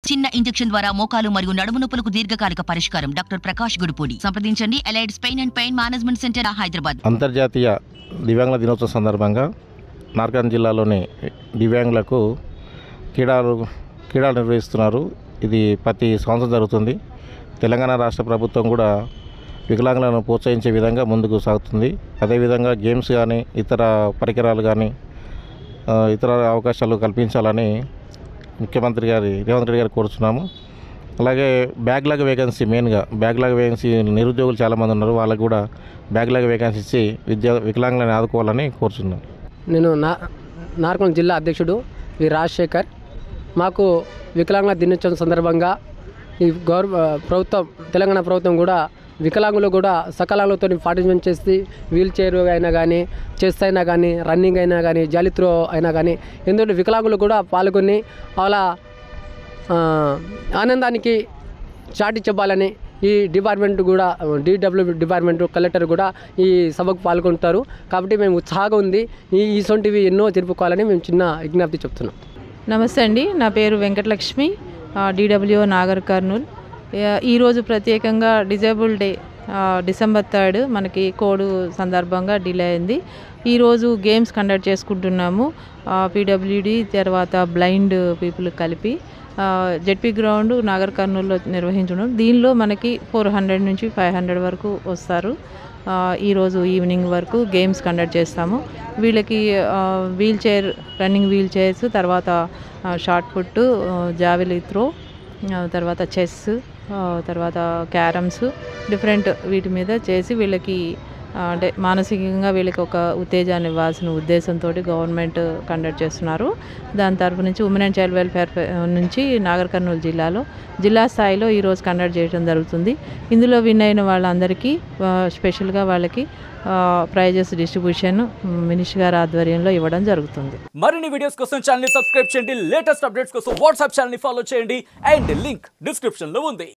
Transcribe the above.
చిన్న ఇంజెక్షన్ ద్వారా మోకాలు మరియు నడుము నొప్పులకు దీర్ఘకాలిక పరిష్కారం డాక్టర్ ప్రకాష్ గుడిపూడి సంప్రదించండి allieds pain and pain management centre Hyderabad అంతర్జాతీయ దివ్యాంగుల దినోత్సవం సందర్భంగా నార్కాన్ జిల్లాలోని దివ్యాంగులకు క్రీడలు క్రీడలు నిర్వహిస్తున్నారు ఇది ప్రతి సంవత్సరం జరుగుతుంది తెలంగాణ రాష్ట్ర ప్రభుత్వం కూడా వికలాంగులను ప్రోత్సహించే విధంగా ముందుకు సాగుతుంది అదేవిధంగా గేమ్స్ కానీ ఇతర పరికరాలు కానీ ఆ, ఇతర అవకాశాలు కల్పించాలని ముఖ్యమంత్రి గారి రేవంత్ రెడ్డి గారు కోరుతున్నాము అలాగే బ్యాక్లాగ్ వేకెన్సీ మెయిన్గా బ్యాక్లాగ్ వేకెన్సీ నిరుద్యోగులు చాలామంది ఉన్నారు వాళ్ళకు కూడా బ్యాక్లాగ్ వేకెన్సీ ఇచ్చి విద్యా వికలాంగులను ఆదుకోవాలని కోరుతున్నాను నేను నా నార్కోల్ జిల్లా అధ్యక్షుడు వి రాజశేఖర్ మాకు వికలాంగుల దినోత్సవం సందర్భంగా ఈ గౌరవ ప్రభుత్వం తెలంగాణ ప్రభుత్వం కూడా వికలాంగులు కూడా సకలాలతో పార్టిసిపేట్ చేసి వీల్ చైర్ అయినా కానీ చెస్ అయినా కానీ రన్నింగ్ అయినా కానీ జాలి త్రో అయినా కానీ ఎందుకంటే వికలాంగులు కూడా పాల్గొని వాళ్ళ ఆ, ఆనందానికి చాటి చెప్పాలని ఈ డిపార్ట్మెంట్ కూడా డిడబ్ల్యూ డిపార్ట్మెంట్ కలెక్టర్ కూడా ఈ సభకు పాల్గొంటారు కాబట్టి మేము ఉత్సాహంగా ఉంది ఈ ఇసొంటివి ఎన్నో జరుపుకోవాలని మేము చిన్న విజ్ఞప్తి చెప్తున్నాం నమస్తే అండి నా పేరు వెంకటలక్ష్మి డిడబ్ల్యూ నాగర్ కర్నూల్ ఆ, ఈరోజు ప్రత్యేకంగా డిజేబుల్ డే ఆ, డిసెంబర్ థర్డ్ మనకి కోడ్ సందర్భంగా డిలే అయింది ఈరోజు గేమ్స్ కండక్ట్ చేసుకుంటున్నాము పీడబ్ల్యూడి తర్వాత బ్లైండ్ పీపుల్ కలిపి జెడ్పీ గ్రౌండ్ నాగర్ కర్నూల్లో నిర్వహించడం దీనిలో మనకి ఫోర్ హండ్రెడ్ నుంచి ఫైవ్ హండ్రెడ్ వరకు వస్తారు ఆ, ఈరోజు ఈవినింగ్ వరకు గేమ్స్ కండక్ట్ చేస్తాము వీళ్ళకి wheelchair running wheelchairs తర్వాత షార్ట్ పుట్ జావెలీ త్రో ఆ, తర్వాత చెస్ ఆ, తర్వాత క్యారమ్స్ డిఫరెంట్ వీటి మీద చేసి వీళ్ళకి ఆ, అంటే మానసికంగా వీళ్ళకి ఒక ఉత్తేజాన్ని ఇవ్వాల్సిన ఉద్దేశంతో గవర్నమెంట్ కండక్ట్ చేస్తున్నారు దాని తరపు నుంచి ఉమెన్ అండ్ చైల్డ్ వెల్ఫేర్ ఫె- నుంచి నాగర్ కర్నూలు జిల్లాలో జిల్లా స్థాయిలో ఈరోజు కండక్ట్ చేయడం జరుగుతుంది ఇందులో విన్ అయిన వాళ్ళందరికీ ఆ, స్పెషల్గా వాళ్ళకి ప్రైజెస్ డిస్ట్రిబ్యూషన్ మినిస్టర్ గారి ఆధ్వర్యంలో ఇవ్వడం జరుగుతుంది మరిన్ని వీడియోస్ కోసం ఛానల్ ని సబ్స్క్రైబ్ చేయండి లేటెస్ట్ అప్డేట్స్ కోసం వాట్సాప్ ఛానల్ ని ఫాలో చేయండి అండ్ లింక్ డిస్క్రిప్షన్ లో ఉంది